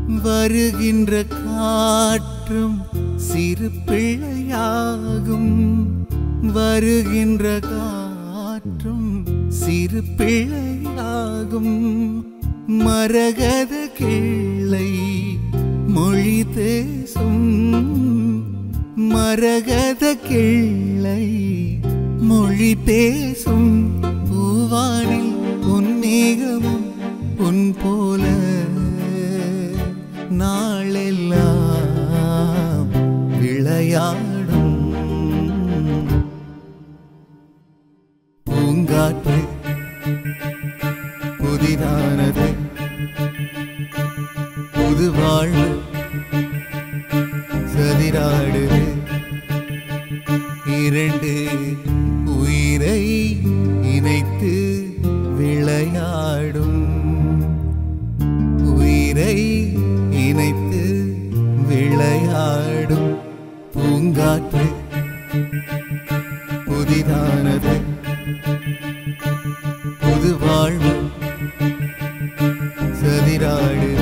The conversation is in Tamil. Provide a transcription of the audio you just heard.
வருகின்ற காற்றும் சிறு பிள்ளையாகும் வருகின்ற காற்றும் சிறு பிள்ளையாகும் மரகத கிள்ளை மொழி பேசும் மரகத கிள்ளை மொழி பேசும் பூவானில் உன்மேகமும் உன் போல நாளெல்லாம் விளையாடும் பூங்காற்று புதிதானது புது வாழ்வு சதிராடுது இரண்டு உயிரை இணைத்து விளையாடும் உயிரை இணைத்து விளையாடும் பூங்காற்று புதிதானது புது வாழ்வு சதிராடு